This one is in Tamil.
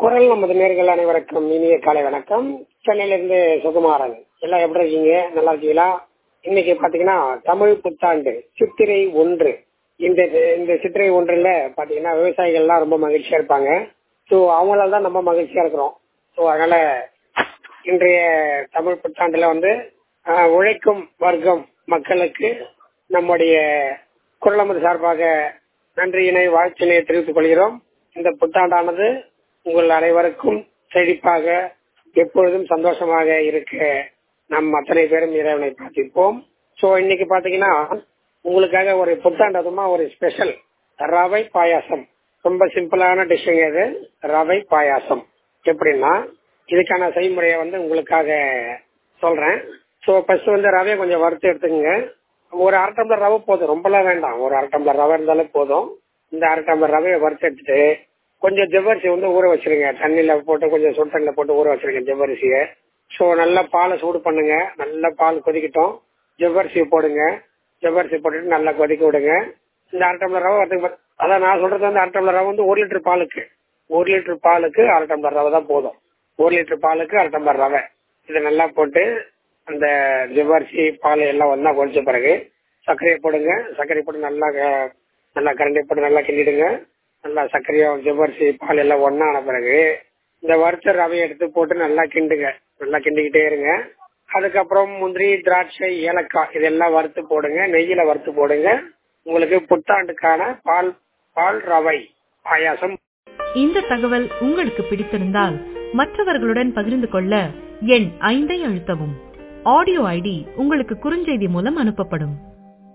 குரல் நமது நேர்கள் அனைவருக்கும் இனிய காலை வணக்கம் சென்னையிலிருந்து சுகுமாரன் எல்லாம் எப்படி இருக்கீங்க நல்லா இருக்கீங்களா இன்னைக்கு பாத்தீங்கன்னா தமிழ் புத்தாண்டு சித்திரை ஒன்று இந்த இந்த சித்திரை ஒன்றுல பாத்தீங்கன்னா விவசாயிகள்லாம் ரொம்ப மகிழ்ச்சியா இருப்பாங்க ஸோ அவங்களால தான் நம்ம மகிழ்ச்சியா இருக்கிறோம் ஸோ அதனால இன்றைய தமிழ் புத்தாண்டுல வந்து ஆஹ், உழைக்கும் வர்க்கம் மக்களுக்கு நம்முடைய குரலமது சார்பாக நன்றியினை வாழ்த்தினை தெரிவித்துக் கொள்கிறோம் இந்த புத்தாண்டானது உங்கள் அனைவருக்கும் செழிப்பாக எப்பொழுதும் சந்தோஷமாக இருக்க நம் அத்தனை பேரும் இறைவனை பிரார்த்திப்போம் சோ இன்னைக்கு பாத்தீங்கன்னா உங்களுக்காக ஒரு புத்தாண்டு அதுமா ஒரு ஸ்பெஷல் ரவை பாயாசம் ரொம்ப சிம்பிளான டிஷ்ஷுங்க இது ரவை பாயாசம் எப்படின்னா இதுக்கான செய்முறையை வந்து உங்களுக்காக சொல்றேன் ஸோ ஃபர்ஸ்ட் வந்து ரவையை கொஞ்சம் வறுத்து எடுத்துக்கோங்க ஒரு அரை டம்ளர் ரவை போதும் ரொம்பலாம் வேண்டாம் ஒரு அரை டம்ளர் ரவை இருந்தாலே போதும் இந்த அரை டம்ளர் ரவையை வறுத்து எடுத்துட்டு கொஞ்சம் ஜவ்வரிசி வந்து ஊற வச்சிருங்க தண்ணியில போட்டு கொஞ்சம் சுடு தண்ணியில போட்டு ஊற வச்சிருங்க ஜவ்வரிசியை ஸோ நல்லா பாலை சூடு பண்ணுங்க நல்லா பால் கொதிக்கட்டும் ஜவ்வரிசி போடுங்க ஜவ்வரிசி போட்டுட்டு நல்லா கொதிக்க விடுங்க இந்த அரை டம்ளர் ரவை வரதுக்கு அதான் நான் சொல்றது வந்து அரை டம்ளர் ரவை வந்து ஒரு லிட்டர் பாலுக்கு ஒரு லிட்டர் பாலுக்கு அரை டம்ளர் ரவை தான் போதும் ஒரு லிட்டர் பாலுக்கு அரை டம்ளர் ரவை இதை நல்லா போட்டு அந்த ஜவ்வரிசி பால் எல்லாம் ஒன்றா கொதிச்ச பிறகு சர்க்கரையை போடுங்க சர்க்கரை போட்டு நல்லா க- நல்லா கரண்டி போட்டு நல்லா கிண்டிடுங்க நல்லா சர்க்கரையும் ஜவ்வரிசி பால் எல்லாம் ஒன்றா ஆன பிறகு இந்த வறுத்த ரவையை எடுத்து போட்டு நல்லா கிண்டுங்க நல்லா கிண்டிக்கிட்டே இருங்க அதுக்கப்புறம் முந்திரி திராட்சை ஏலக்காய் இதெல்லாம் வறுத்து போடுங்க நெய்யில வறுத்து போடுங்க உங்களுக்கு புத்தாண்டுக்கான பால் பால் ரவை பாயாசம் இந்த தகவல் உங்களுக்கு பிடித்திருந்தால் மற்றவர்களுடன் பகிர்ந்து கொள்ள எண் ஐந்தை அழுத்தவும் ஆடியோ ஐடி உங்களுக்கு குறுஞ்செய்தி மூலம் அனுப்பப்படும்